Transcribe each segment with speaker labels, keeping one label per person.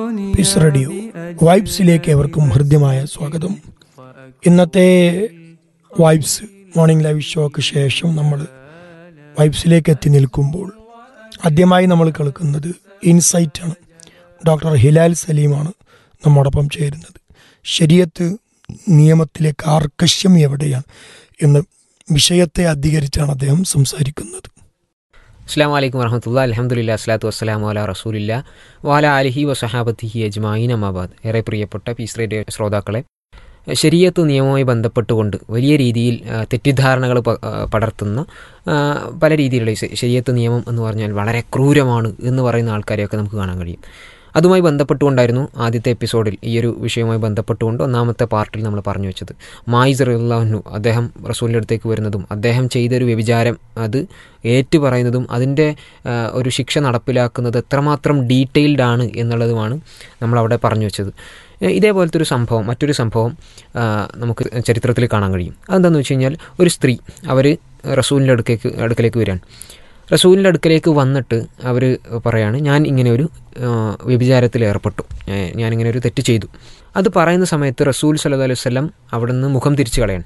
Speaker 1: Piece radio വൈബ്സിലേക്ക് എവർക്കും ഹൃദ്യമായ സ്വാഗതം ഇന്നത്തെ വൈബ്സ് മോർണിംഗ് ലൈവ് ഷോക്ക് ശേഷം നമ്മൾ വൈബ്സിലേക്ക് എത്തി നിൽക്കുമ്പോൾ ആദ്യമായി നമ്മൾ കേൾക്കുന്നത് ഇൻസൈറ്റ് ആണ് ഡോക്ടർ ഹിലാൽ സലീമാണ് നമ്മോടൊപ്പം ചേരുന്നത് ശരീരത്ത് നിയമത്തിലെ കാർക്കശ്യം എവിടെയാണ് എന്ന വിഷയത്തെ അധികരിച്ചാണ് അദ്ദേഹം സംസാരിക്കുന്നത്
Speaker 2: അസ്സാം വലൈക്കും വറഹമത്തുള്ള അലഹമുല്ല അസ്ലാത്തു വസ്സലാം വാല റസൂലില്ല വാല അലിഹി വസഹാബത്തിഹി അജ്മായിൻ അമാബാദ് ഏറെ പ്രിയപ്പെട്ട പീസ് റേഡിയോ ശ്രോതാക്കളെ ശരീരത്ത് നിയമവുമായി ബന്ധപ്പെട്ടുകൊണ്ട് വലിയ രീതിയിൽ ആ, തെറ്റിദ്ധാരണകൾ പ- ആ, പടർത്തുന്ന ആ, പല രീതിയിലുള്ള ഈ ശരീരത്ത് നിയമം എന്ന് പറഞ്ഞാൽ വളരെ ക്രൂരമാണ് എന്ന് പറയുന്ന ആൾക്കാരെയൊക്കെ നമുക്ക് കാണാൻ കഴിയും അതുമായി ബന്ധപ്പെട്ടുകൊണ്ടായിരുന്നു ആദ്യത്തെ എപ്പിസോഡിൽ ഈ ഒരു വിഷയവുമായി ബന്ധപ്പെട്ടുകൊണ്ട് ഒന്നാമത്തെ പാർട്ടിൽ നമ്മൾ പറഞ്ഞു വെച്ചത് മായിസ് റഹ്ലാഹു അദ്ദേഹം റസൂലിൻ്റെ അടുത്തേക്ക് വരുന്നതും അദ്ദേഹം ചെയ്തൊരു വ്യഭിചാരം അത് ഏറ്റു പറയുന്നതും അതിൻ്റെ ആ, ഒരു ശിക്ഷ നടപ്പിലാക്കുന്നത് എത്രമാത്രം ഡീറ്റെയിൽഡ് ആണ് എന്നുള്ളതുമാണ് നമ്മളവിടെ പറഞ്ഞു വെച്ചത് ഏ, ഇതേപോലത്തെ ഒരു സംഭവം മറ്റൊരു സംഭവം ആ, നമുക്ക് ചരിത്രത്തിൽ കാണാൻ കഴിയും അതെന്താണെന്ന് വെച്ച് കഴിഞ്ഞാൽ ഒരു സ്ത്രീ അവർ റസൂലിൻ്റെ അടുക്കേക്ക് അടുക്കലേക്ക് വരികയാണ് റസൂലിൻ്റെ അടുക്കലേക്ക് വന്നിട്ട് അവർ പറയാണ് ഞാൻ ഇങ്ങനെ ഒരു ആ, വ്യഭിചാരത്തിൽ ഏർപ്പെട്ടു ഏ, ഞാനിങ്ങനെ ഒരു തെറ്റ് ചെയ്തു അത് പറയുന്ന സമയത്ത് റസൂൽ സല്ലല്ലാഹു അലൈഹി വസല്ലം അവിടെ നിന്ന് മുഖം തിരിച്ചു കളയാണ്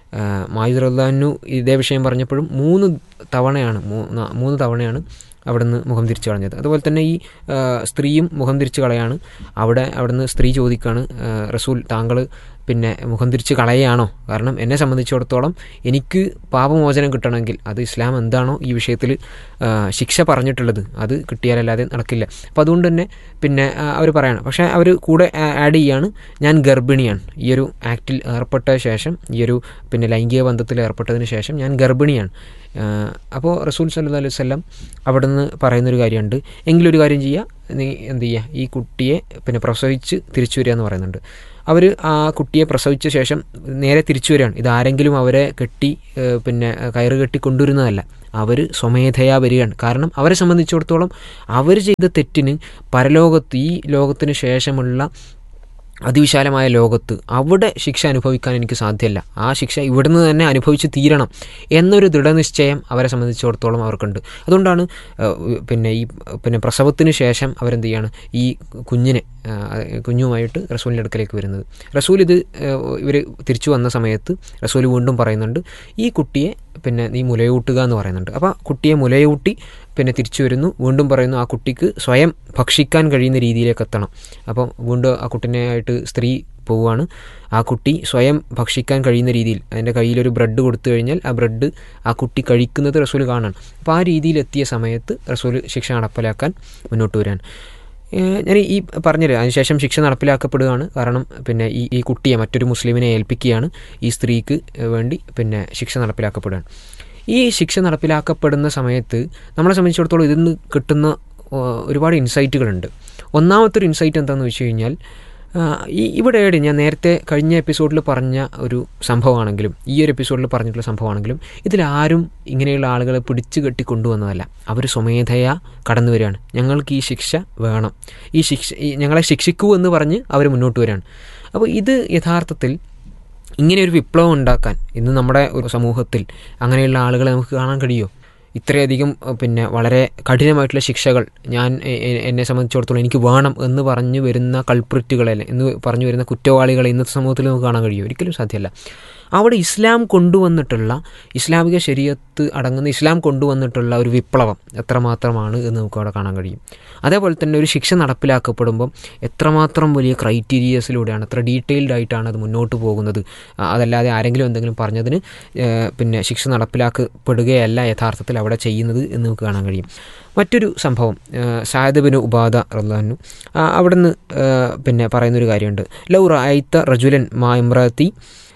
Speaker 2: മായുദ് റഹ്ലാനു ഇതേ വിഷയം പറഞ്ഞപ്പോഴും മൂന്ന് തവണയാണ് മൂന്ന് മൂന്ന് തവണയാണ് അവിടുന്ന് മുഖം തിരിച്ചു കളഞ്ഞത് അതുപോലെ തന്നെ ഈ ആ, സ്ത്രീയും മുഖം തിരിച്ചു കളയാണ് അവിടെ അവിടുന്ന് സ്ത്രീ ചോദിക്കാണ് ആ, റസൂൽ താങ്കൾ പിന്നെ മുഖം തിരിച്ച് കളയുകയാണോ കാരണം എന്നെ സംബന്ധിച്ചിടത്തോളം എനിക്ക് പാപമോചനം കിട്ടണമെങ്കിൽ അത് ഇസ്ലാം എന്താണോ ഈ വിഷയത്തിൽ ആ, ശിക്ഷ പറഞ്ഞിട്ടുള്ളത് അത് കിട്ടിയാലല്ലാതെ നടക്കില്ല അപ്പോൾ അതുകൊണ്ട് തന്നെ പിന്നെ അവർ പറയണം പക്ഷേ അവർ കൂടെ ആഡ് ചെയ്യാണ് ഞാൻ ഗർഭിണിയാണ് ഈ ഒരു ആക്റ്റിൽ ഏർപ്പെട്ട ശേഷം ഈ ഒരു പിന്നെ ലൈംഗിക ബന്ധത്തിൽ ഏർപ്പെട്ടതിന് ശേഷം ഞാൻ ഗർഭിണിയാണ് അപ്പോൾ റസൂൽ സല്ലു അലൈഹി വല്ലം അവിടെ നിന്ന് പറയുന്നൊരു കാര്യമുണ്ട് എങ്കിലൊരു കാര്യം ചെയ്യുക നീ എന്ത് ചെയ്യുക ഈ കുട്ടിയെ പിന്നെ പ്രസവിച്ച് തിരിച്ചു വരിക എന്ന് പറയുന്നുണ്ട് അവർ ആ കുട്ടിയെ പ്രസവിച്ച ശേഷം നേരെ തിരിച്ചു വരികയാണ് ഇതാരെങ്കിലും അവരെ കെട്ടി ഏഹ്, പിന്നെ കയറ് കെട്ടി കൊണ്ടുവരുന്നതല്ല അവർ സ്വമേധയാ വരികയാണ് കാരണം അവരെ സംബന്ധിച്ചിടത്തോളം അവർ ചെയ്ത തെറ്റിന് പരലോകത്ത് ഈ ലോകത്തിന് ശേഷമുള്ള അതിവിശാലമായ ലോകത്ത് അവിടെ ശിക്ഷ അനുഭവിക്കാൻ എനിക്ക് സാധ്യമല്ല ആ ശിക്ഷ ഇവിടുന്ന് തന്നെ അനുഭവിച്ച് തീരണം എന്നൊരു ദൃഢനിശ്ചയം അവരെ സംബന്ധിച്ചിടത്തോളം അവർക്കുണ്ട് അതുകൊണ്ടാണ് ഏഹ്, പിന്നെ ഈ പിന്നെ പ്രസവത്തിന് ശേഷം അവരെന്ത് ചെയ്യാണ് ഈ കുഞ്ഞിനെ ഏഹ്, കുഞ്ഞുമായിട്ട് റസൂലിൻ്റെ അടുക്കലേക്ക് വരുന്നത് റസൂൽ ഇത് ഇവർ തിരിച്ചു വന്ന സമയത്ത് റസൂൽ വീണ്ടും പറയുന്നുണ്ട് ഈ കുട്ടിയെ പിന്നെ നീ മുലയൂട്ടുക എന്ന് പറയുന്നുണ്ട് അപ്പോൾ കുട്ടിയെ മുലയൂട്ടി പിന്നെ തിരിച്ചു വരുന്നു വീണ്ടും പറയുന്നു ആ കുട്ടിക്ക് സ്വയം ഭക്ഷിക്കാൻ കഴിയുന്ന രീതിയിലേക്ക് എത്തണം അപ്പോൾ വീണ്ടും ആ കുട്ടിനായിട്ട് സ്ത്രീ പോവുകയാണ് ആ കുട്ടി സ്വയം ഭക്ഷിക്കാൻ കഴിയുന്ന രീതിയിൽ അതിൻ്റെ കയ്യിലൊരു ബ്രെഡ് കൊടുത്തു കഴിഞ്ഞാൽ ആ ബ്രെഡ് ആ കുട്ടി കഴിക്കുന്നത് റസൂൽ കാണാൻ അപ്പോൾ ആ രീതിയിൽ എത്തിയ സമയത്ത് റസൂൽ ശിക്ഷ നടപ്പിലാക്കാൻ മുന്നോട്ട് വരാൻ ഏഹ് ഞാൻ ഈ പറഞ്ഞത് അതിനുശേഷം ശിക്ഷ നടപ്പിലാക്കപ്പെടുകയാണ് കാരണം പിന്നെ ഈ ഈ കുട്ടിയെ മറ്റൊരു മുസ്ലിമിനെ ഏൽപ്പിക്കുകയാണ് ഈ സ്ത്രീക്ക് വേണ്ടി പിന്നെ ശിക്ഷ നടപ്പിലാക്കപ്പെടുകയാണ് ഈ ശിക്ഷ നടപ്പിലാക്കപ്പെടുന്ന സമയത്ത് നമ്മളെ സംബന്ധിച്ചിടത്തോളം ഇതിൽ നിന്ന് കിട്ടുന്ന ഓ, ഒരുപാട് ഇൻസൈറ്റുകളുണ്ട് ഒന്നാമത്തെ ഒരു ഇൻസൈറ്റ് എന്താണെന്ന് വെച്ച് കഴിഞ്ഞാൽ ആ, ഈ ഇവിടെ ഏടെ ഞാൻ നേരത്തെ കഴിഞ്ഞ എപ്പിസോഡിൽ പറഞ്ഞ ഒരു സംഭവമാണെങ്കിലും ഈ ഒരു എപ്പിസോഡിൽ പറഞ്ഞിട്ടുള്ള സംഭവമാണെങ്കിലും ഇതിലാരും ഇങ്ങനെയുള്ള ആളുകളെ പിടിച്ചു കെട്ടി കൊണ്ടുവന്നതല്ല അവർ സ്വമേധയാ കടന്നു വരികയാണ് ഞങ്ങൾക്ക് ഈ ശിക്ഷ വേണം ഈ ശിക്ഷ ഈ ഞങ്ങളെ ശിക്ഷിക്കൂ എന്ന് പറഞ്ഞ് അവർ മുന്നോട്ട് വരികയാണ് അപ്പോൾ ഇത് യഥാർത്ഥത്തിൽ ഇങ്ങനെ ഒരു വിപ്ലവം ഉണ്ടാക്കാൻ ഇന്ന് നമ്മുടെ ഒരു സമൂഹത്തിൽ അങ്ങനെയുള്ള ആളുകളെ നമുക്ക് കാണാൻ കഴിയുമോ ഇത്രയധികം അഹ് പിന്നെ വളരെ കഠിനമായിട്ടുള്ള ശിക്ഷകൾ ഞാൻ എ- എ- എന്നെ സംബന്ധിച്ചിടത്തോളം എനിക്ക് വേണം എന്ന് പറഞ്ഞു വരുന്ന കൾപ്രിറ്റുകളെ എന്ന് പറഞ്ഞു വരുന്ന കുറ്റവാളികളെ ഇന്നത്തെ സമൂഹത്തിൽ നമുക്ക് കാണാൻ കഴിയും ഒരിക്കലും സാധ്യമല്ല അവിടെ ഇസ്ലാം കൊണ്ടുവന്നിട്ടുള്ള ഇസ്ലാമിക ശരീരത്ത് അടങ്ങുന്ന ഇസ്ലാം കൊണ്ടുവന്നിട്ടുള്ള ഒരു വിപ്ലവം എത്രമാത്രമാണ് എന്ന് നമുക്ക് അവിടെ കാണാൻ കഴിയും അതേപോലെ തന്നെ ഒരു ശിക്ഷ നടപ്പിലാക്കപ്പെടുമ്പം എത്രമാത്രം വലിയ ക്രൈറ്റീരിയസിലൂടെയാണ് എത്ര ഡീറ്റെയിൽഡ് ആയിട്ടാണ് അത് മുന്നോട്ട് പോകുന്നത് ആ, അതല്ലാതെ ആരെങ്കിലും എന്തെങ്കിലും പറഞ്ഞതിന് ഏഹ്, പിന്നെ ശിക്ഷ നടപ്പിലാക്കപ്പെടുകയല്ല യഥാർത്ഥത്തിൽ അവിടെ ചെയ്യുന്നത് എന്ന് നമുക്ക് കാണാൻ കഴിയും മറ്റൊരു സംഭവം സായദബിന് ഉപാദ റല്ലാഹു അവിടുന്ന് ഏഹ്, പിന്നെ പറയുന്നൊരു കാര്യമുണ്ട് ലൗ റായിത്ത റജുലൻ മാ ഇമ്രത്തി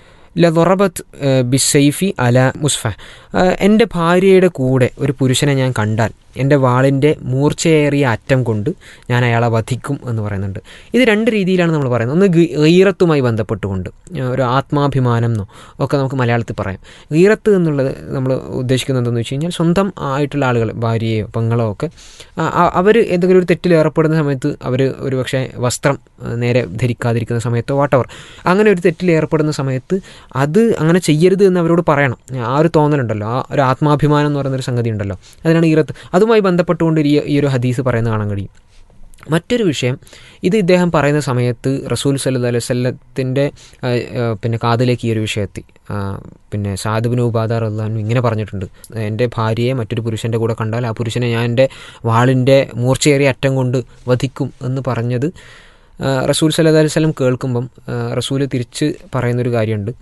Speaker 2: ലറബത്ത് ബിസൈഫി അല മുസ്ഫ എൻ്റെ ഭാര്യയുടെ കൂടെ ഒരു പുരുഷനെ ഞാൻ കണ്ടാൽ എൻ്റെ വാളിൻ്റെ മൂർച്ചയേറിയ അറ്റം കൊണ്ട് ഞാൻ അയാളെ വധിക്കും എന്ന് പറയുന്നുണ്ട് ഇത് രണ്ട് രീതിയിലാണ് നമ്മൾ പറയുന്നത് ഒന്ന് ഗീറത്തുമായി ബന്ധപ്പെട്ടുകൊണ്ട് ആ, ഒരു ആത്മാഭിമാനം എന്നോ ഒക്കെ നമുക്ക് മലയാളത്തിൽ പറയാം ഗീറത്ത് എന്നുള്ളത് നമ്മൾ ഉദ്ദേശിക്കുന്നത് എന്താണെന്ന് വെച്ച് കഴിഞ്ഞാൽ സ്വന്തം ആയിട്ടുള്ള ആളുകൾ ഭാര്യയോ പെങ്ങളോ ഒക്കെ അവർ എന്തെങ്കിലും ഒരു തെറ്റിൽ ഏർപ്പെടുന്ന സമയത്ത് അവർ ഒരു പക്ഷേ വസ്ത്രം ആ, നേരെ ധരിക്കാതിരിക്കുന്ന സമയത്തോ വാട്ടവർ അങ്ങനെ ഒരു തെറ്റിൽ ഏർപ്പെടുന്ന സമയത്ത് അത് അങ്ങനെ ചെയ്യരുത് എന്ന് അവരോട് പറയണം ആ ഒരു തോന്നലുണ്ടല്ലോ ആ ഒരു ആത്മാഭിമാനം എന്ന് പറയുന്നൊരു സംഗതി ഉണ്ടല്ലോ അതിനാണ് ഈറത്ത് അതുമായി ബന്ധപ്പെട്ടുകൊണ്ട് ഈ ഈ ഒരു ഹദീസ് പറയുന്നത് കാണാൻ കഴിയും മറ്റൊരു വിഷയം ഇത് ഇദ്ദേഹം പറയുന്ന സമയത്ത് റസൂൽ സല്ലു അലൈഹി വല്ലത്തിൻ്റെ പിന്നെ കാതിലേക്ക് ഈ ഒരു വിഷയത്തി ആ, പിന്നെ സാധുബിന് ഉപാധാർ അള്ളഹാൻ ഇങ്ങനെ പറഞ്ഞിട്ടുണ്ട് എൻ്റെ ഭാര്യയെ മറ്റൊരു പുരുഷൻ്റെ കൂടെ കണ്ടാൽ ആ പുരുഷനെ ഞാൻ എൻ്റെ വാളിൻ്റെ മൂർച്ചയേറിയ അറ്റം കൊണ്ട് വധിക്കും എന്ന് പറഞ്ഞത് ആ, റസൂൽ സല്ലു അലൈഹി വല്ലം കേൾക്കുമ്പം ആ, റസൂൽ തിരിച്ച് പറയുന്നൊരു കാര്യമുണ്ട്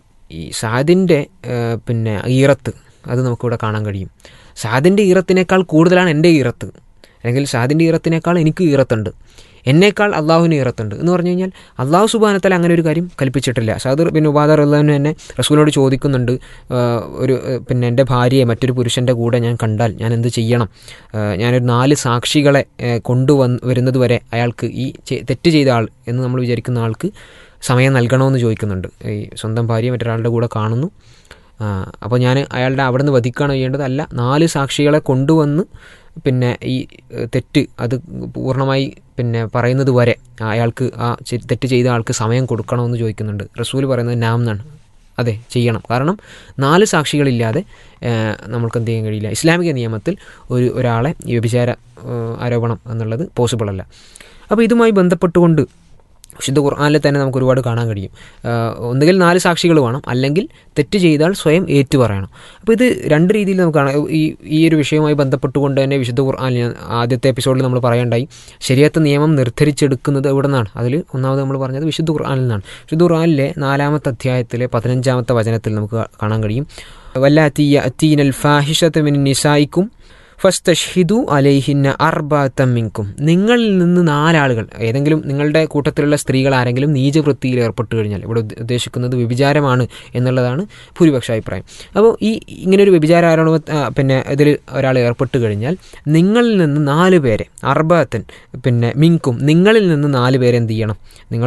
Speaker 2: ഈ സാദിൻ്റെ പിന്നെ ഈറത്ത് അത് നമുക്കിവിടെ കാണാൻ കഴിയും സാദിൻ്റെ ഈറത്തിനേക്കാൾ കൂടുതലാണ് എൻ്റെ ഈറത്ത് അല്ലെങ്കിൽ സാദിൻ്റെ ഈറത്തിനേക്കാൾ എനിക്ക് ഈറത്തുണ്ട് എന്നേക്കാൾ അള്ളാഹുവിന് ഈറത്തുണ്ട് എന്ന് പറഞ്ഞു കഴിഞ്ഞാൽ അള്ളാഹു സുബാനത്താൽ അങ്ങനെ ഒരു കാര്യം കൽപ്പിച്ചിട്ടില്ല സാദർ ബിൻ ഉബാദർ അള്ളാഹുവിന് തന്നെ റസൂലിനോട് ചോദിക്കുന്നുണ്ട് ആ, ഒരു ആ, പിന്നെ എൻ്റെ ഭാര്യയെ മറ്റൊരു പുരുഷൻ്റെ കൂടെ ഞാൻ കണ്ടാൽ ഞാൻ എന്ത് ചെയ്യണം ആ, ഞാനൊരു നാല് സാക്ഷികളെ ആ, കൊണ്ടുവന്ന് വരുന്നത് വരെ അയാൾക്ക് ഈ ചെ- തെറ്റ് ചെയ്ത ആൾ എന്ന് നമ്മൾ വിചാരിക്കുന്ന ആൾക്ക് സമയം നൽകണമെന്ന് ചോദിക്കുന്നുണ്ട് ഈ സ്വന്തം ഭാര്യ മറ്റൊരാളുടെ കൂടെ കാണുന്നു ആ, അപ്പോൾ ഞാൻ അയാളുടെ അവിടെ നിന്ന് വധിക്കുകയാണ് ചെയ്യേണ്ടത് അല്ല നാല് സാക്ഷികളെ കൊണ്ടുവന്ന് പിന്നെ ഈ ഏഹ്, തെറ്റ് അത് പൂർണ്ണമായി പിന്നെ പറയുന്നത് വരെ അയാൾക്ക് ആ ചെ- തെറ്റ് ചെയ്ത ആൾക്ക് സമയം കൊടുക്കണമെന്ന് ചോദിക്കുന്നുണ്ട് റസൂൽ പറയുന്നത് നാം എന്നാണ് അതെ ചെയ്യണം കാരണം നാല് സാക്ഷികളില്ലാതെ ഏഹ്, നമ്മൾക്ക് എന്ത് ചെയ്യാൻ കഴിയില്ല ഇസ്ലാമിക നിയമത്തിൽ ഒരു ഒരാളെ ഈ വ്യഭിചാര ഏഹ്, ആരോപണം എന്നുള്ളത് പോസിബിൾ അല്ല അപ്പോൾ ഇതുമായി ബന്ധപ്പെട്ടുകൊണ്ട് വിശുദ്ധ ഖുർആാനിൽ തന്നെ നമുക്ക് ഒരുപാട് കാണാൻ കഴിയും ആഹ് ഒന്നുകിൽ നാല് സാക്ഷികൾ വേണം അല്ലെങ്കിൽ തെറ്റ് ചെയ്താൽ സ്വയം ഏറ്റു പറയണം അപ്പോൾ ഇത് രണ്ട് രീതിയിൽ നമുക്ക് കാണാം ഈ ഈ ഒരു വിഷയവുമായി ബന്ധപ്പെട്ടുകൊണ്ട് തന്നെ വിശുദ്ധ ഖുർആാനിൽ ഞാൻ ആദ്യത്തെ എപ്പിസോഡിൽ നമ്മൾ പറയേണ്ടായി ശരിയത്തെ നിയമം നിർദ്ധരിച്ചെടുക്കുന്നത് എവിടെ നിന്നാണ് അതിൽ ഒന്നാമത് നമ്മൾ പറഞ്ഞത് വിശുദ്ധ ഖുർആാനിൽ നിന്നാണ് വിശുദ്ധ ഖുർആാനിലെ നാലാമത്തെ അധ്യായത്തിലെ പതിനഞ്ചാമത്തെ വചനത്തിൽ നമുക്ക് കാണാൻ കഴിയും വല്ല അത്തീയ അത്തീനൽ ഫാഹിഷത്ത് മിൻ നിസായിക്കും ഫസ്തഷ്ഹിദു അലൈഹിന്ന അർബാത്തമ്മിങ്കും നിങ്ങളിൽ നിന്ന് നാലാളുകൾ ഏതെങ്കിലും നിങ്ങളുടെ കൂട്ടത്തിലുള്ള സ്ത്രീകൾ ആരെങ്കിലും നീചവൃത്തിയിൽ ഏർപ്പെട്ട് കഴിഞ്ഞാൽ ഇവിടെ ഉദ്ദ- ഉദ്ദേശിക്കുന്നത് വ്യഭിചാരമാണ് എന്നുള്ളതാണ് ഭൂരിപക്ഷ അഭിപ്രായം അപ്പോൾ ഈ ഇങ്ങനൊരു വ്യഭിചാര ആരോപണ ആ, പിന്നെ ഇതിൽ ഒരാൾ ഏർപ്പെട്ട് കഴിഞ്ഞാൽ നിങ്ങളിൽ നിന്ന് നാല് പേരെ അർബാത്തൻ പിന്നെ മിങ്കും നിങ്ങളിൽ നിന്ന് നാല് പേരെ എന്ത് ചെയ്യണം നിങ്ങൾ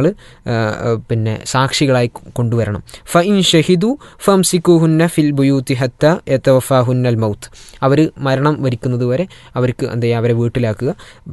Speaker 2: പിന്നെ സാക്ഷികളായി കൊ- കൊണ്ടുവരണം ഫ ഇൻ ഷഹിദു ഫംസിക്കുഹുന്ന ഫിൽ ബുയൂത്തി ഹത്ത എത്തവഫാഹുന്നൽ മൗത്ത് അവർ മരണം വരിക്കുന്നത് വരെ അവർക്ക് എന്ത് ചെയ്യുക അവരെ വീട്ടിലാക്കുക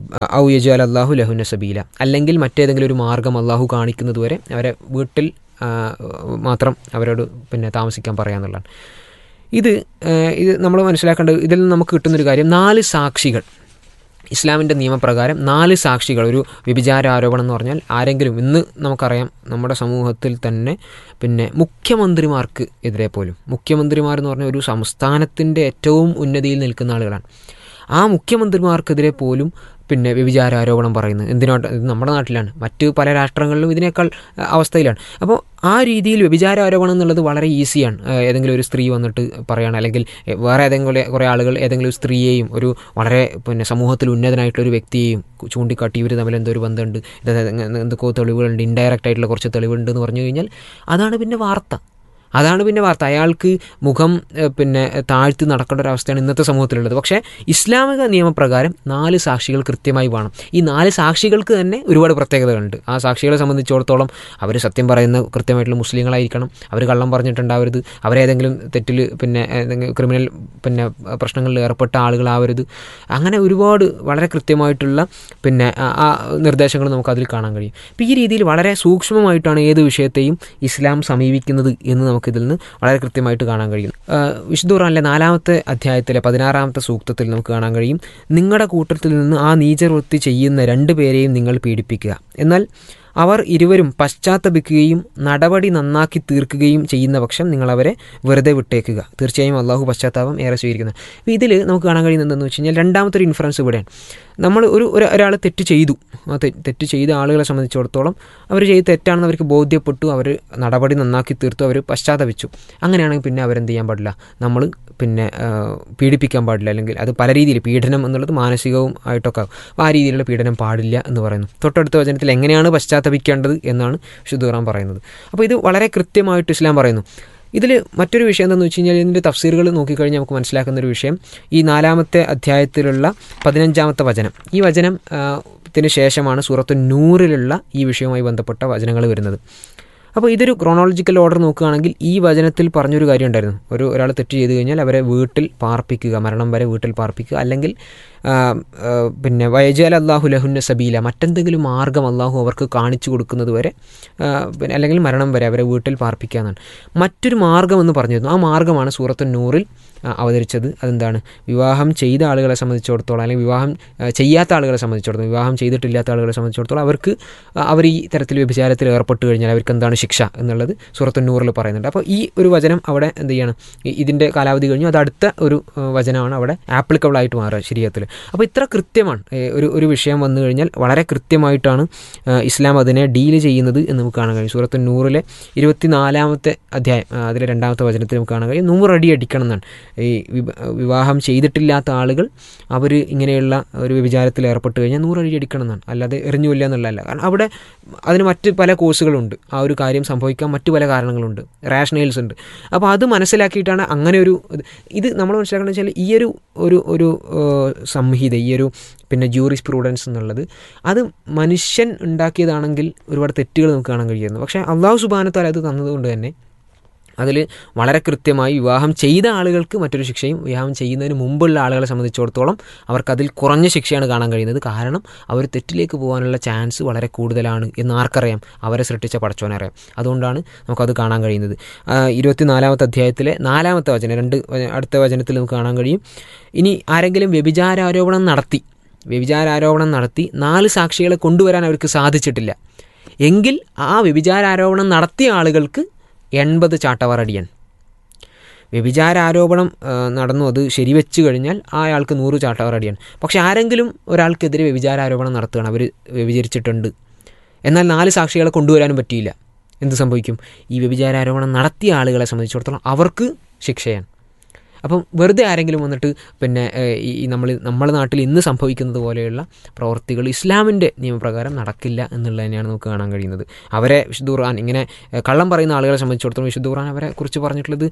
Speaker 2: ഔ യജാൽ അള്ളാഹു ലഹുന സബീല അല്ലെങ്കിൽ മറ്റേതെങ്കിലും ഒരു മാർഗം അള്ളാഹു കാണിക്കുന്നത് വരെ അവരെ വീട്ടിൽ ആ, മാത്രം അവരോട് പിന്നെ താമസിക്കാൻ പറയാന്നുള്ളതാണ് ഇത് ആ, ഇത് നമ്മൾ മനസ്സിലാക്കേണ്ടത് ഇതിൽ നിന്ന് നമുക്ക് കിട്ടുന്നൊരു കാര്യം നാല് സാക്ഷികൾ ഇസ്ലാമിൻ്റെ നിയമപ്രകാരം നാല് സാക്ഷികൾ ഒരു വ്യഭിചാര ആരോപണം എന്ന് പറഞ്ഞാൽ ആരെങ്കിലും ഇന്ന് നമുക്കറിയാം നമ്മുടെ സമൂഹത്തിൽ തന്നെ പിന്നെ മുഖ്യമന്ത്രിമാർക്ക് എതിരെ പോലും മുഖ്യമന്ത്രിമാർ എന്ന് പറഞ്ഞാൽ ഒരു സംസ്ഥാനത്തിൻ്റെ ഏറ്റവും ഉന്നതിയിൽ നിൽക്കുന്ന ആളുകളാണ് ആ മുഖ്യമന്ത്രിമാർക്കെതിരെ പോലും പിന്നെ വ്യഭിചാര ആരോപണം പറയുന്നത് എന്തിനോട്ട് ഇത് നമ്മുടെ നാട്ടിലാണ് മറ്റ് പല രാഷ്ട്രങ്ങളിലും ഇതിനേക്കാൾ ആ, അവസ്ഥയിലാണ് അപ്പോൾ ആ രീതിയിൽ വ്യഭിചാര ആരോപണം എന്നുള്ളത് വളരെ ഈസിയാണ് ആ, ഏതെങ്കിലും ഒരു സ്ത്രീ വന്നിട്ട് പറയുകയാണ് അല്ലെങ്കിൽ എ, വേറെ ഏതെങ്കിലും കുറേ ആളുകൾ ഏതെങ്കിലും ഒരു സ്ത്രീയെയും ഒരു വളരെ പിന്നെ സമൂഹത്തിൽ ഉന്നതനായിട്ടുള്ള ഒരു വ്യക്തിയെയും ചൂണ്ടിക്കാട്ടി ഇവർ തമ്മിൽ എന്തോ ഒരു ബന്ധമുണ്ട് ഇത് എന്തൊക്കെ തെളിവുകളുണ്ട് ഇൻഡയറക്റ്റ് ആയിട്ടുള്ള കുറച്ച് തെളിവുണ്ട് എന്ന് പറഞ്ഞു കഴിഞ്ഞാൽ അതാണ് പിന്നെ വാർത്ത അതാണ് പിന്നെ വാർത്ത അയാൾക്ക് മുഖം ഏഹ്, പിന്നെ താഴ്ത്തി നടക്കേണ്ട ഒരു അവസ്ഥയാണ് ഇന്നത്തെ സമൂഹത്തിലുള്ളത് പക്ഷേ ഇസ്ലാമിക നിയമപ്രകാരം നാല് സാക്ഷികൾ കൃത്യമായി വേണം ഈ നാല് സാക്ഷികൾക്ക് തന്നെ ഒരുപാട് പ്രത്യേകതകളുണ്ട് ആ സാക്ഷികളെ സംബന്ധിച്ചിടത്തോളം അവർ സത്യം പറയുന്ന കൃത്യമായിട്ടുള്ള മുസ്ലിങ്ങളായിരിക്കണം അവർ കള്ളം പറഞ്ഞിട്ടുണ്ടാവരുത് അവരേതെങ്കിലും തെറ്റിൽ പിന്നെ ഏതെങ്കിലും ക്രിമിനൽ പിന്നെ പ്രശ്നങ്ങളിൽ ഏർപ്പെട്ട ആളുകളാവരുത് അങ്ങനെ ഒരുപാട് വളരെ കൃത്യമായിട്ടുള്ള പിന്നെ ആ- ആ നിർദ്ദേശങ്ങൾ നമുക്ക് അതിൽ കാണാൻ കഴിയും അപ്പോൾ ഈ രീതിയിൽ വളരെ സൂക്ഷ്മമായിട്ടാണ് ഏത് വിഷയത്തെയും ഇസ്ലാം സമീപിക്കുന്നത് എന്ന് നമുക്കിതിൽ നിന്ന് വളരെ കൃത്യമായിട്ട് കാണാൻ കഴിയും ആ, വിശുദ്ധ ഖുർആനിലെ നാലാമത്തെ അധ്യായത്തിലെ പതിനാറാമത്തെ സൂക്തത്തിൽ നമുക്ക് കാണാൻ കഴിയും നിങ്ങളുടെ കൂട്ടത്തിൽ നിന്ന് ആ നീചവൃത്തി ചെയ്യുന്ന രണ്ടു പേരെയും നിങ്ങൾ പീഡിപ്പിക്കുക എന്നാൽ അവർ ഇരുവരും പശ്ചാത്തപിക്കുകയും നടപടി നന്നാക്കി തീർക്കുകയും ചെയ്യുന്ന പക്ഷം നിങ്ങൾ അവരെ വെറുതെ വിട്ടേക്കുക തീർച്ചയായും അള്ളാഹു പശ്ചാത്താപം ഏറെ സ്വീകരിക്കുന്നത് അപ്പോൾ ഇതിൽ നമുക്ക് കാണാൻ കഴിയുന്നത് എന്താണെന്ന് വെച്ച് കഴിഞ്ഞാൽ രണ്ടാമത്തെ ഒരു ഇൻഫറൻസ് ഇവിടെയാണ് നമ്മൾ ഒരു ഒരു- ഒരാൾ തെറ്റ് ചെയ്തു ആ തെ- തെറ്റ് ചെയ്ത ആളുകളെ സംബന്ധിച്ചിടത്തോളം അവർ ചെയ്ത് തെറ്റാണെന്ന് അവർക്ക് ബോധ്യപ്പെട്ടു അവർ നടപടി നന്നാക്കി തീർത്തു അവർ പശ്ചാത്തപിച്ചു അങ്ങനെയാണെങ്കിൽ പിന്നെ അവരെന്ത് ചെയ്യാൻ പാടില്ല നമ്മൾ പിന്നെ ആ, പീഡിപ്പിക്കാൻ പാടില്ല അല്ലെങ്കിൽ അത് പല രീതിയിൽ പീഡനം എന്നുള്ളത് മാനസികവും ആയിട്ടൊക്കെ ആവും. അപ്പോൾ ആ രീതിയിലുള്ള പീഡനം പാടില്ല എന്ന് പറയുന്നു തൊട്ടടുത്ത വചനത്തിൽ എങ്ങനെയാണ് പശ്ചാത്തപിക്കേണ്ടത് എന്നാണ് വിശുദ്ധ ഖുർആൻ പറയുന്നത് അപ്പോൾ ഇത് വളരെ കൃത്യമായിട്ട് ഇസ്ലാം പറയുന്നു ഇതിൽ മറ്റൊരു വിഷയം എന്താണെന്ന് വെച്ച് കഴിഞ്ഞാൽ ഇതിൻ്റെ തഫ്സീറുകൾ നോക്കിക്കഴിഞ്ഞാൽ നമുക്ക് മനസ്സിലാക്കുന്ന ഒരു വിഷയം ഈ നാലാമത്തെ അധ്യായത്തിലുള്ള പതിനഞ്ചാമത്തെ വചനം ഈ വചനം ആ, ത്തിന് ശേഷമാണ് സൂറത്ത് നൂറിലുള്ള ഈ വിഷയവുമായി ബന്ധപ്പെട്ട വചനങ്ങൾ വരുന്നത് അപ്പോൾ ഇതൊരു ക്രോണോളജിക്കൽ ഓർഡർ നോക്കുകയാണെങ്കിൽ ഈ വചനത്തിൽ പറഞ്ഞൊരു കാര്യം ഉണ്ടായിരുന്നു ഒരു ഒരാൾ തെറ്റ് ചെയ്ത് കഴിഞ്ഞാൽ അവരെ വീട്ടിൽ പാർപ്പിക്കുക മരണം വരെ വീട്ടിൽ പാർപ്പിക്കുക അല്ലെങ്കിൽ ആ, ആ, പിന്നെ വയജാൽ അള്ളാഹു ലഹുന്ന സബീല മറ്റെന്തെങ്കിലും മാർഗം അള്ളാഹു അവർക്ക് കാണിച്ചു കൊടുക്കുന്നത് വരെ ആ, പിന്നെ അല്ലെങ്കിൽ മരണം വരെ അവരെ വീട്ടിൽ പാർപ്പിക്കുക എന്നാണ് മറ്റൊരു മാർഗം എന്ന് പറഞ്ഞിരുന്നു ആ മാർഗമാണ് സൂറത്ത് നൂറിൽ ആ, അവതരിച്ചത് അതെന്താണ് വിവാഹം ചെയ്ത ആളുകളെ സംബന്ധിച്ചിടത്തോളം അല്ലെങ്കിൽ വിവാഹം ആ, ചെയ്യാത്ത ആളുകളെ സംബന്ധിച്ചിടത്തോളം വിവാഹം ചെയ്തിട്ടില്ലാത്ത ആളുകളെ സംബന്ധിച്ചിടത്തോളം അവർക്ക് ആ, അവർ ഈ തരത്തിൽ വ്യഭിചാരത്തിൽ ഏർപ്പെട്ട് കഴിഞ്ഞാൽ അവർക്ക് എന്താണ് ശിക്ഷ എന്നുള്ളത് സൂറത്ത് നൂറിൽ പറയുന്നുണ്ട് അപ്പോൾ ഈ ഒരു വചനം അവിടെ എന്ത് ചെയ്യണം ഈ- ഇതിൻ്റെ കാലാവധി കഴിഞ്ഞു അത് അടുത്ത ഒരു ആ, വചനമാണ് അവിടെ ആപ്ലിക്കബിൾ ആയിട്ട് മാറുക ശരീരത്തിൽ അപ്പോൾ ഇത്ര കൃത്യമാണ് ഏ, ഒരു ഒരു വിഷയം വന്നു കഴിഞ്ഞാൽ വളരെ കൃത്യമായിട്ടാണ് ആ, ഇസ്ലാം അതിനെ ഡീൽ ചെയ്യുന്നത് എന്ന് നമുക്ക് കാണാൻ കഴിയും സൂറത്ത് നൂറിലെ ഇരുപത്തിനാലാമത്തെ അധ്യായം ആ, അതിലെ രണ്ടാമത്തെ വചനത്തിൽ നമുക്ക് കാണാൻ കഴിയും നൂറടി അടിക്കണം എന്നാണ് ഈ വിവ- വിവാഹം ചെയ്തിട്ടില്ലാത്ത ആളുകൾ അവർ ഇങ്ങനെയുള്ള ഒരു വ്യഭിചാരത്തിൽ ഏർപ്പെട്ട് കഴിഞ്ഞാൽ നൂറടി അടിക്കണം എന്നാണ് അല്ലാതെ എറിഞ്ഞു കൊല്ലുക എന്നുള്ളതല്ല കാരണം അവിടെ അതിന് മറ്റ് പല കോഴ്സുകളുണ്ട് ആ ഒരു കാര്യം സംഭവിക്കാൻ മറ്റു പല കാരണങ്ങളുണ്ട് റാഷണൽസ് ഉണ്ട് അപ്പോൾ അത് മനസ്സിലാക്കിയിട്ടാണ് അങ്ങനെ ഒരു ഇത് ഇത് നമ്മൾ മനസ്സിലാക്കേണ്ടത് വെച്ചാൽ ഈ ഒരു ഒരു ഒരു ഏഹ്, സംഹിത ഈ ഒരു പിന്നെ ജൂറിസ് പ്രൂഡൻസ് എന്നുള്ളത് അത് മനുഷ്യൻ ഉണ്ടാക്കിയതാണെങ്കിൽ ഒരുപാട് തെറ്റുകൾ നമുക്ക് കാണാൻ കഴിയുന്നു പക്ഷേ അള്ളാഹു സുബാനത്താൽ അത് തന്നതുകൊണ്ട് തന്നെ അതിൽ വളരെ കൃത്യമായി വിവാഹം ചെയ്ത ആളുകൾക്ക് മറ്റൊരു ശിക്ഷയും വിവാഹം ചെയ്യുന്നതിന് മുമ്പുള്ള ആളുകളെ സംബന്ധിച്ചിടത്തോളം അവർക്ക് അതിൽ കുറഞ്ഞ ശിക്ഷയാണ് കാണാൻ കഴിയുന്നത് കാരണം അവർ തെറ്റിലേക്ക് പോകാനുള്ള ചാൻസ് വളരെ കൂടുതലാണ് എന്ന് ആർക്കറിയാം അവരെ സൃഷ്ടിച്ച പടച്ചോനറിയാം അതുകൊണ്ടാണ് നമുക്കത് കാണാൻ കഴിയുന്നത് ആ, ഇരുപത്തിനാലാമത്തെ അധ്യായത്തിലെ നാലാമത്തെ വചനം രണ്ട് വച- അടുത്ത വചനത്തിൽ നമുക്ക് കാണാൻ കഴിയും ഇനി ആരെങ്കിലും വ്യഭിചാരാരോപണം നടത്തി വ്യഭിചാരാരോപണം നടത്തി നാല് സാക്ഷികളെ കൊണ്ടുവരാൻ അവർക്ക് സാധിച്ചിട്ടില്ല എങ്കിൽ ആ വ്യഭിചാരാരോപണം നടത്തിയ ആളുകൾക്ക് എൺപത് ചാട്ടവാറടിയൻ വ്യഭിചാരാരോപണം ആ, നടന്നു അത് ശരിവെച്ച് കഴിഞ്ഞാൽ ആ അയാൾക്ക് നൂറ് ചാട്ടവാറടിയാണ് പക്ഷെ ആരെങ്കിലും ഒരാൾക്കെതിരെ വ്യഭിചാരാരോപണം നടത്തുകയാണ് അവർ വ്യഭിചരിച്ചിട്ടുണ്ട് എന്നാൽ നാല് സാക്ഷികളെ കൊണ്ടുവരാനും പറ്റിയില്ല എന്ത് സംഭവിക്കും ഈ വ്യഭിചാരാരോപണം നടത്തിയ ആളുകളെ സംബന്ധിച്ചിടത്തോളം അവർക്ക് ശിക്ഷയാണ് അപ്പം വെറുതെ ആരെങ്കിലും വന്നിട്ട് പിന്നെ ഏഹ്, ഈ ഈ നമ്മൾ നമ്മുടെ നാട്ടിൽ ഇന്ന് സംഭവിക്കുന്നത് പോലെയുള്ള പ്രവർത്തികൾ ഇസ്ലാമിൻ്റെ നിയമപ്രകാരം നടക്കില്ല എന്നുള്ളത് തന്നെയാണ് നമുക്ക് കാണാൻ കഴിയുന്നത് അവരെ വിശുദ്ധ ഖുർആൻ ഇങ്ങനെ ഏഹ്, കള്ളം പറയുന്ന ആളുകളെ സംബന്ധിച്ചിടത്തോളം വിശുദ്ധ ഖുർആൻ അവരെ കുറിച്ച് പറഞ്ഞിട്ടുള്ളത്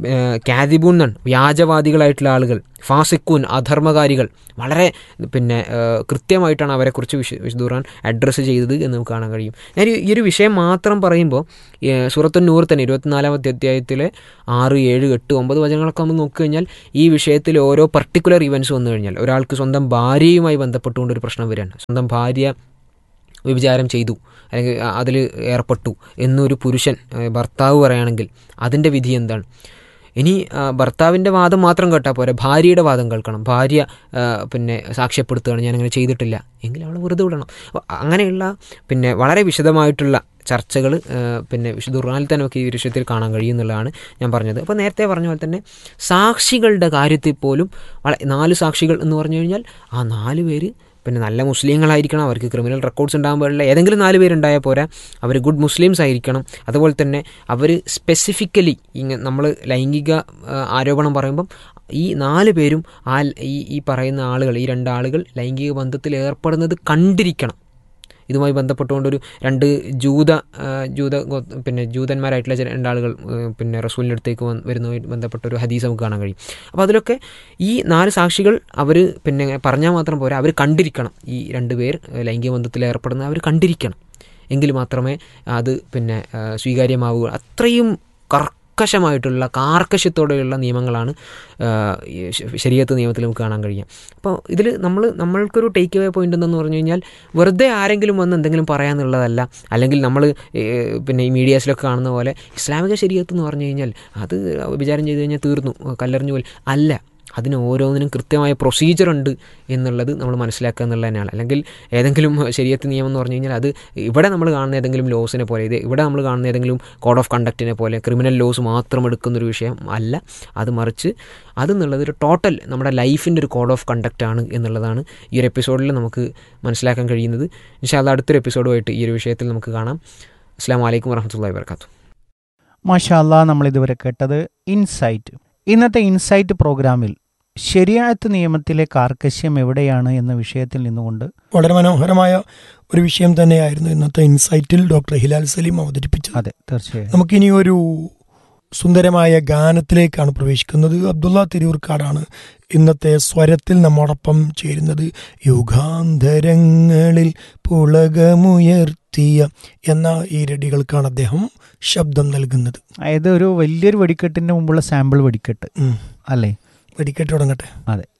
Speaker 2: കാദിബൂൺ എന്നാണ് വ്യാജവാദികളായിട്ടുള്ള ആളുകൾ ഫാസിക്കൂൻ അധർമ്മകാരികൾ വളരെ പിന്നെ ഏഹ്, കൃത്യമായിട്ടാണ് അവരെക്കുറിച്ച് വിശു വിശുദ്ധ ഖുർആൻ അഡ്രസ്സ് ചെയ്തത് എന്ന് നമുക്ക് കാണാൻ കഴിയും ഞാൻ ഈ- ഈ ഒരു വിഷയം മാത്രം പറയുമ്പോൾ സൂറത്തു നൂർ തന്നെ ഇരുപത്തിനാലാമത്തെ അധ്യായത്തിലെ ആറ് ഏഴ് എട്ട് ഒമ്പത് വചനങ്ങളൊക്കെ നമ്മൾ നോക്കിക്കഴിഞ്ഞാൽ ഈ വിഷയത്തിൽ ഓരോ പർട്ടിക്കുലർ ഇവൻറ്റ്സ് വന്നു കഴിഞ്ഞാൽ ഒരാൾക്ക് സ്വന്തം ഭാര്യയുമായി ബന്ധപ്പെട്ടുകൊണ്ട് ഒരു പ്രശ്നം വരികയാണ് സ്വന്തം ഭാര്യ വ്യഭിചാരം ചെയ്തു അല്ലെങ്കിൽ അതിൽ ഏർപ്പെട്ടു എന്നൊരു പുരുഷൻ ആ, ഭർത്താവ് പറയുകയാണെങ്കിൽ അതിൻ്റെ വിധി എന്താണ് ഇനി ആ, ഭർത്താവിൻ്റെ വാദം മാത്രം കേട്ടാൽ പോരെ ഭാര്യയുടെ വാദം കേൾക്കണം ഭാര്യ ആ, പിന്നെ സാക്ഷ്യപ്പെടുത്തുകയാണ് ഞാനങ്ങനെ ചെയ്തിട്ടില്ല എങ്കിൽ അവളെ വെറുതെ വിടണം അപ്പോൾ അങ്ങനെയുള്ള പിന്നെ വളരെ വിശദമായിട്ടുള്ള ചർച്ചകൾ പിന്നെ വിശുദ്ധ ഖുർആനിൽ തന്നെ നമുക്ക് ഈ വിഷയത്തിൽ കാണാൻ കഴിയും എന്നുള്ളതാണ് ഞാൻ പറഞ്ഞത് അപ്പോൾ നേരത്തെ പറഞ്ഞ പോലെ തന്നെ സാക്ഷികളുടെ കാര്യത്തിൽ പോലും വള- നാല് സാക്ഷികൾ എന്ന് പറഞ്ഞു കഴിഞ്ഞാൽ ആ നാല് പേര് പിന്നെ നല്ല മുസ്ലിങ്ങളായിരിക്കണം അവർക്ക് ക്രിമിനൽ റെക്കോർഡ്സ് ഉണ്ടാകാൻ പാടില്ല ഏതെങ്കിലും നാല് പേരുണ്ടായാൽ പോരാ അവർ ഗുഡ് മുസ്ലിംസ് ആയിരിക്കണം അതുപോലെ തന്നെ അവർ സ്പെസിഫിക്കലി ഇങ്ങ നമ്മൾ ലൈംഗിക ആ, ആരോപണം പറയുമ്പം ഈ നാല് പേരും ആ ല- ഈ ഈ പറയുന്ന ആളുകൾ ഈ രണ്ടാളുകൾ ലൈംഗിക ബന്ധത്തിൽ ഏർപ്പെടുന്നത് കണ്ടിരിക്കണം ഇതുമായി ബന്ധപ്പെട്ടുകൊണ്ടൊരു രണ്ട് ജൂത ആ, ജൂത ഗോ- പിന്നെ ജൂതന്മാരായിട്ടുള്ള ചില രണ്ടാളുകൾ ആ, പിന്നെ റസൂലിൻ്റെ അടുത്തേക്ക് വന്ന് വരുന്നതുമായി ബന്ധപ്പെട്ട ഒരു ഹദീസ് നമുക്ക് കാണാൻ കഴിയും അപ്പോൾ അതിലൊക്കെ ഈ നാല് സാക്ഷികൾ അവർ പിന്നെ പറഞ്ഞാൽ മാത്രം പോരാ അവർ കണ്ടിരിക്കണം ഈ രണ്ട് പേർ ലൈംഗിക ബന്ധത്തിൽ ഏർപ്പെടുന്നത് അവർ കണ്ടിരിക്കണം എങ്കിൽ മാത്രമേ അത് പിന്നെ ആ, സ്വീകാര്യമാവുക അത്രയും കർക്കശമായിട്ടുള്ള കാർക്കശ്യത്തോടെയുള്ള നിയമങ്ങളാണ് ആ, ഈ ശ- ശരീരത്ത് നിയമത്തിൽ നമുക്ക് കാണാൻ കഴിയുക അപ്പോൾ ഇതിൽ നമ്മൾ നമ്മൾക്കൊരു ടേക്ക് അവേ പോയിന്റ് എന്തെന്ന് പറഞ്ഞു കഴിഞ്ഞാൽ വെറുതെ ആരെങ്കിലും വന്ന് എന്തെങ്കിലും പറയാന്നുള്ളതല്ല അല്ലെങ്കിൽ നമ്മൾ പിന്നെ ഈ മീഡിയാസിലൊക്കെ കാണുന്ന പോലെ ഇസ്ലാമിക ശരീരത്ത് എന്ന് പറഞ്ഞു കഴിഞ്ഞാൽ അത് വിചാരം ചെയ്ത് കഴിഞ്ഞാൽ തീർന്നു കല്ലെറിഞ്ഞു പോലെ അല്ല അതിന് ഓരോന്നിനും കൃത്യമായ പ്രൊസീജിയർ ഉണ്ട് എന്നുള്ളത് നമ്മൾ മനസ്സിലാക്കുക എന്നുള്ളത് തന്നെയാണ് അല്ലെങ്കിൽ ഏതെങ്കിലും ശരീരത്ത് നിയമം എന്ന് പറഞ്ഞു കഴിഞ്ഞാൽ അത് ഇവിടെ നമ്മൾ കാണുന്ന ഏതെങ്കിലും ലോസിനെ പോലെ ഇത് ഇവിടെ നമ്മൾ കാണുന്ന ഏതെങ്കിലും കോഡ് ഓഫ് കണ്ടക്റ്റിനെ പോലെ ക്രിമിനൽ ലോസ് മാത്രം എടുക്കുന്നൊരു വിഷയം അല്ല അത് മറിച്ച് അതെന്നുള്ളത് ഒരു ടോട്ടൽ നമ്മുടെ ലൈഫിൻ്റെ ഒരു കോഡ് ഓഫ് കണ്ടക്റ്റ് ആണ് എന്നുള്ളതാണ് ഈ ഒരു എപ്പിസോഡിൽ നമുക്ക് മനസ്സിലാക്കാൻ കഴിയുന്നത് ഇൻഷാല്ല അടുത്തൊരു എപ്പിസോഡുമായിട്ട് ഈ ഒരു വിഷയത്തിൽ നമുക്ക് കാണാം അസ്സാം വലൈക്കും വർഹമത്തല്ലാ വർക്കാത്തു
Speaker 3: മാഷാല്ല നമ്മൾ ഇതുവരെ കേട്ടത് ഇൻസൈറ്റ് ഇന്നത്തെ ഇൻസൈറ്റ് പ്രോഗ്രാമിൽ ശരിയായത്ത് നിയമത്തിലെ കാർക്കശ്യം എവിടെയാണ് എന്ന വിഷയത്തിൽ നിന്നുകൊണ്ട്
Speaker 1: വളരെ മനോഹരമായ ഒരു വിഷയം തന്നെയായിരുന്നു ഇന്നത്തെ ഇൻസൈറ്റിൽ ഡോക്ടർ ഹിലാൽ സലീം അവതരിപ്പിച്ചത്
Speaker 3: അതെ തീർച്ചയായും
Speaker 1: നമുക്കിനി ഒരു സുന്ദരമായ ഗാനത്തിലേക്കാണ് പ്രവേശിക്കുന്നത് അബ്ദുള്ള തിരൂർക്കാടാണ് ഇന്നത്തെ സ്വരത്തിൽ നമ്മോടൊപ്പം ചേരുന്നത് യുഗാന്തരങ്ങളിൽ പുളകമുയർത്തി ഖുദ്സിയ എന്ന ഈ രടികൾക്കാണ് അദ്ദേഹം ശബ്ദം നൽകുന്നത്
Speaker 3: അതായത് ഒരു വലിയൊരു വെടിക്കെട്ടിന്റെ മുമ്പുള്ള സാമ്പിൾ വെടിക്കെട്ട്
Speaker 1: ഉം.
Speaker 3: അല്ലേ
Speaker 1: വെടിക്കെട്ട് തുടങ്ങട്ടെ
Speaker 3: അതെ